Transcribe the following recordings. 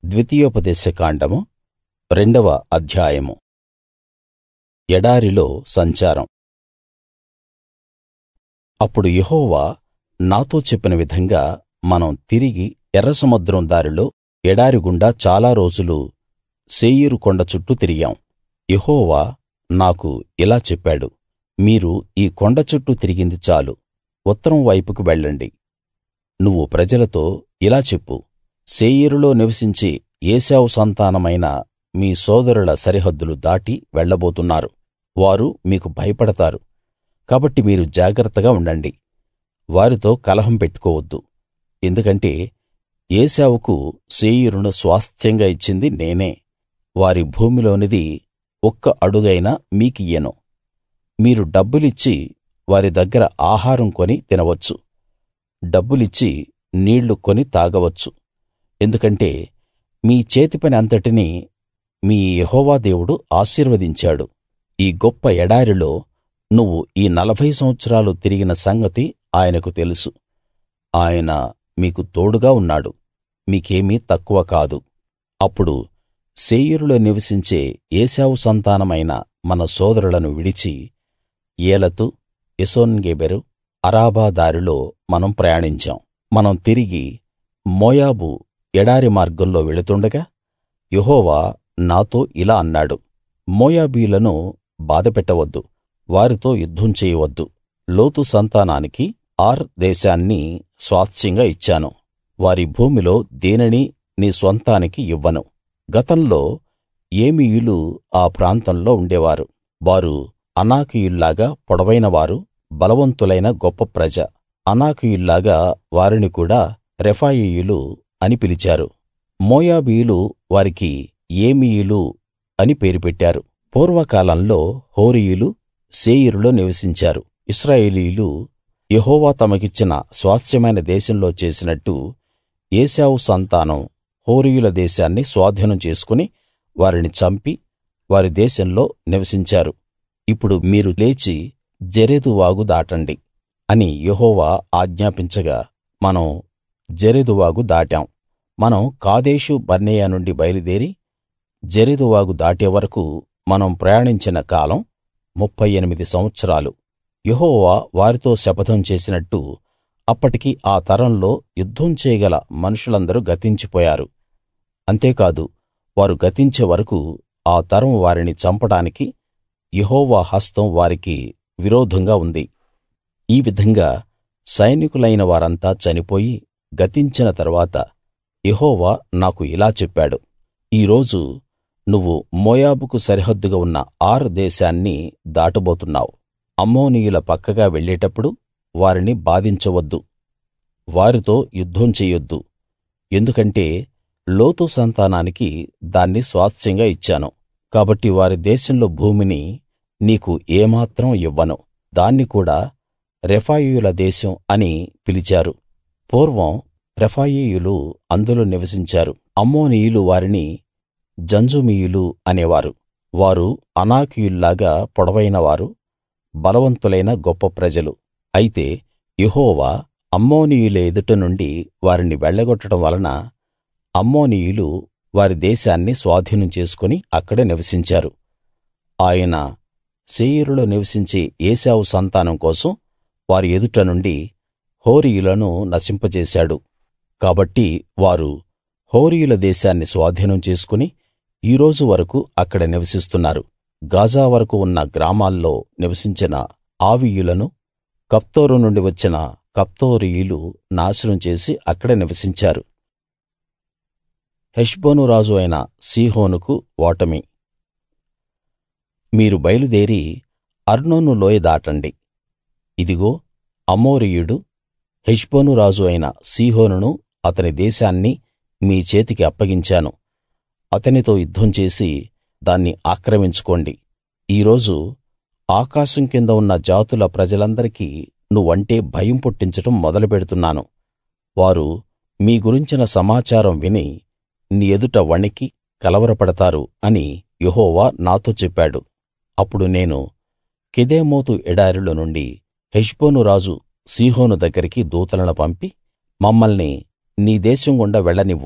ద్వితీయోపదేశ కాండము రెండవ అధ్యాయము ఎడారిలో సంచారం అప్పుడు యెహోవా నాతో చెప్పిన విధంగా మనం తిరిగి ఎర్రసముద్రం దారిలో ఎడారి గుండా చాలా రోజులు శేయీరు కొండ చుట్టూ తిరిగాం యెహోవా నాకు ఇలా చెప్పాడు మీరు ఈ కొండ చుట్టూ తిరిగింది చాలు ఉత్తరం వైపుకు వెళ్ళండి నువ్వు ప్రజలతో ఇలా చెప్పు శేయీరులో నివసించే ఏశావు సంతానమైన మీ సోదరుల సరిహద్దులు దాటి వెళ్ళబోతున్నారు వారు మీకు భయపడతారు కాబట్టి మీరు జాగ్రత్తగా ఉండండి వారితో కలహం పెట్టుకోవద్దు ఎందుకంటే ఏశావుకు శేయీరును స్వాస్థ్యంగా ఇచ్చింది నేనే వారి భూమిలోనిది ఒక్క అడుగైనా మీకియ్యను మీరు డబ్బులిచ్చి వారి దగ్గర ఆహారం కొని తినవచ్చు డబ్బులిచ్చి నీళ్లు కొని తాగవచ్చు ఎందుకంటే మీ చేతిపని అంతటినీ మీ యెహోవా దేవుడు ఆశీర్వదించాడు ఈ గొప్ప ఎడారిలో నువ్వు ఈ నలభై సంవత్సరాలు తిరిగిన సంగతి ఆయనకు తెలుసు ఆయన మీకు తోడుగా ఉన్నాడు మీకేమీ తక్కువ కాదు అప్పుడు శేయీరులో నివసించే ఏశావు సంతానమైన మన సోదరులను విడిచి ఏలతు ఎసోన్గెబెరు అరాబా దారిలో మనం ప్రయాణించాం మనం తిరిగి మోయాబు ఎడారి మార్గంలో వెళుతుండగా యెహోవా నాతో ఇలా అన్నాడు మోయాబీయులను బాధపెట్టవద్దు వారితో యుద్ధం చేయవద్దు లోతు సంతానానికి ఆర్ దేశాన్ని స్వాస్థ్యంగా ఇచ్చాను వారి భూమిలో దేనినీ నీ స్వంతానికి ఇవ్వను గతంలో ఏమీయులు ఆ ప్రాంతంలో ఉండేవారు వారు అనాకీయుల్లాగా పొడవైనవారు బలవంతులైన గొప్ప ప్రజ అనాకీయుల్లాగా వారిని కూడా రెఫాయీయులు అని పిలిచారు మోయాబీయులు వారికి ఏమీయులు అని పేరు పెట్టారు పూర్వకాలంలో హోరీయులు శేయీరులో నివసించారు ఇశ్రాయేలీయులు యెహోవా తమకిచ్చిన స్వాస్థ్యమైన దేశంలో చేసినట్టు ఏశావు సంతానం హోరీయుల దేశాన్ని స్వాధీనం చేసుకుని వారిని చంపి వారి దేశంలో నివసించారు ఇప్పుడు మీరు లేచి జెరెదు వాగు దాటండి అని యెహోవా ఆజ్ఞాపించగా మనం జెరెదు వాగు దాటాం మనం కాదేషు బర్నేయ నుండి బయలుదేరి జెరెదు వాగు దాటే వరకూ మనం ప్రయాణించిన కాలం ముప్ఫై ఎనిమిది సంవత్సరాలు యెహోవా వారితో శపథం చేసినట్టు అప్పటికి ఆ తరంలో యుద్ధం చేయగల మనుషులందరూ గతించిపోయారు అంతేకాదు వారు గతించే వరకూ ఆ తరం వారిని చంపడానికి యెహోవా హస్తం వారికి విరోధంగా ఉంది ఈ విధంగా సైనికులైన వారంతా చనిపోయి గతించిన తరువాత యెహోవా నాకు ఇలా చెప్పాడు ఈ రోజు నువ్వు మోయాబుకు సరిహద్దుగా ఉన్న ఆర్ దేశాన్ని దాటబోతున్నావు అమ్మోనీయుల పక్కగా వెళ్ళేటప్పుడు వారిని బాధించవద్దు వారితో యుద్ధం చెయ్యొద్దు ఎందుకంటే లోతు సంతానానికి దాన్ని స్వాస్థ్యంగా ఇచ్చాను కాబట్టి వారి దేశంలో భూమిని నీకు ఏమాత్రం ఇవ్వను దాన్ని కూడా రెఫాయీయుల దేశం అని పిలిచారు పూర్వం రెఫాయీయులు అందులో నివసించారు అమ్మోనీయులు వారిని జంజుమీయులు అనేవారు వారు అనాకీయుల్లాగా పొడవైనవారు బలవంతులైన గొప్ప ప్రజలు అయితే యెహోవా అమ్మోనీయుల ఎదుట నుండి వారిని వెళ్ళగొట్టడం వలన అమ్మోనీయులు వారి దేశాన్ని స్వాధీనం చేసుకుని అక్కడే నివసించారు ఆయన శేయీరులో నివసించే ఏశావు సంతానం కోసం వారి ఎదుట నుండి హోరీయులను నశింపజేశాడు కాబట్టి వారు హోరీయుల దేశాన్ని స్వాధీనం చేసుకుని ఈ రోజు వరకూ అక్కడ నివసిస్తున్నారు గాజా వరకూ ఉన్న గ్రామాల్లో నివసించిన ఆవీయులను కఫ్తోరు నుండి వచ్చిన కఫ్తోరీయులు నాశనం చేసి అక్కడే నివసించారు హెష్బోను రాజు అయిన సీహోనుకు ఓటమి మీరు బయలుదేరి అర్నోను లోయ దాటండి ఇదిగో అమోరీయుడు హెష్బోను రాజు అయిన సీహోనును అతని దేశాన్ని మీ చేతికి అప్పగించాను అతనితో యుద్ధం చేసి దాన్ని ఆక్రమించుకోండి ఈ రోజు ఆకాశం కింద ఉన్న జాతుల ప్రజలందరికీ నువ్వంటే భయం పుట్టించడం మొదలుపెడుతున్నాను వారు మీ గురించిన సమాచారం విని నీ ఎదుట వణికి కలవరపడతారు అని యెహోవా నాతో చెప్పాడు అప్పుడు నేను కెదేమోతు ఎడారిలో నుండి హెష్బోను రాజు సీహోను దగ్గరికి దూతలను పంపి మమ్మల్ని నీ దేశం గుండా వెళ్ళనివ్వు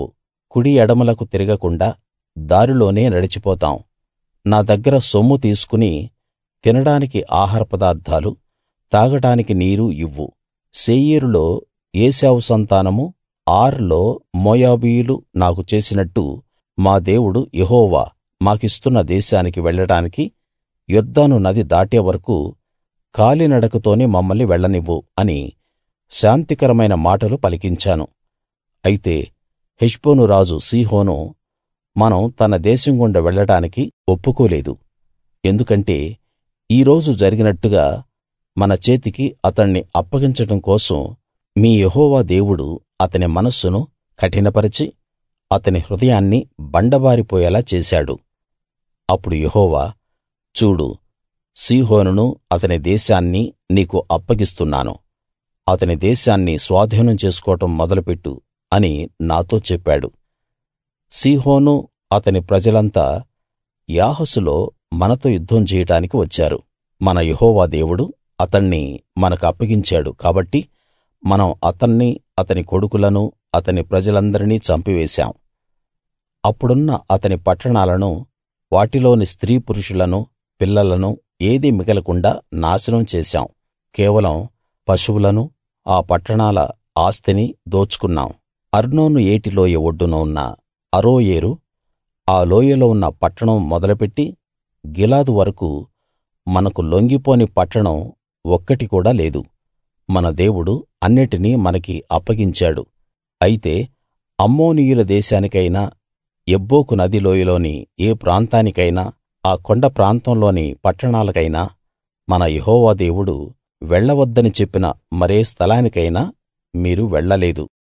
కుడి ఎడమలకు తిరగకుండా దారిలోనే నడిచిపోతాం నా దగ్గర సొమ్ము తీసుకుని తినడానికి ఆహార పదార్థాలు తాగడానికి నీరు ఇవ్వు శేయీరులో ఏశావు సంతానము ఆర్లో మోయాబీయులు నాకు చేసినట్టు మా దేవుడు యెహోవా మాకిస్తున్న దేశానికి వెళ్ళడానికి యొర్దాను నది దాటే వరకూ కాలినడకతోనే మమ్మల్ని వెళ్ళనివ్వు అని శాంతికరమైన మాటలు పలికించాను అయితే హెష్బోను రాజు సీహోను మనం తన దేశం గుండా వెళ్ళడానికి ఒప్పుకోలేదు ఎందుకంటే ఈ రోజు జరిగినట్టుగా మన చేతికి అతణ్ణి అప్పగించడం కోసం మీ యెహోవా దేవుడు అతని మనస్సును కఠినపరచి అతని హృదయాన్ని బండబారిపోయేలా చేశాడు అప్పుడు యెహోవా చూడు సీహోనును అతని దేశాన్ని నీకు అప్పగిస్తున్నాను అతని దేశాన్ని స్వాధీనం చేసుకోవడం మొదలుపెట్టు అని నాతో చెప్పాడు సీహోను అతని ప్రజలంతా యాహసులో మనతో యుద్ధం చేయడానికి వచ్చారు మన యెహోవా దేవుడు అతణ్ణి మనకు అప్పగించాడు కాబట్టి మనం అతన్ని అతని కొడుకులను అతని ప్రజలందరినీ చంపివేశాం అప్పుడున్న అతని పట్టణాలను వాటిలోని స్త్రీ పురుషులను పిల్లలను ఏదీ మిగలకుండా నాశనం చేశాం కేవలం పశువులను ఆ పట్టణాల ఆస్తిని దోచుకున్నాం అర్నోను ఏటి లోయ ఒడ్డున ఉన్న అరోయేరు ఆ లోయలో ఉన్న పట్టణం మొదలుపెట్టి గిలాదు వరకూ మనకు లొంగిపోని పట్టణం ఒక్కటి కూడా లేదు మన దేవుడు అన్నిటినీ మనకి అప్పగించాడు అయితే అమ్మోనీయుల దేశానికైనా యబ్బోకు నది లోయలోని ఏ ప్రాంతానికైనా ఆ కొండ ప్రాంతంలోని పట్టణాలకైనా మన యెహోవా దేవుడు వెళ్ళవద్దని చెప్పిన మరే స్థలానికైనా మీరు వెళ్ళలేదు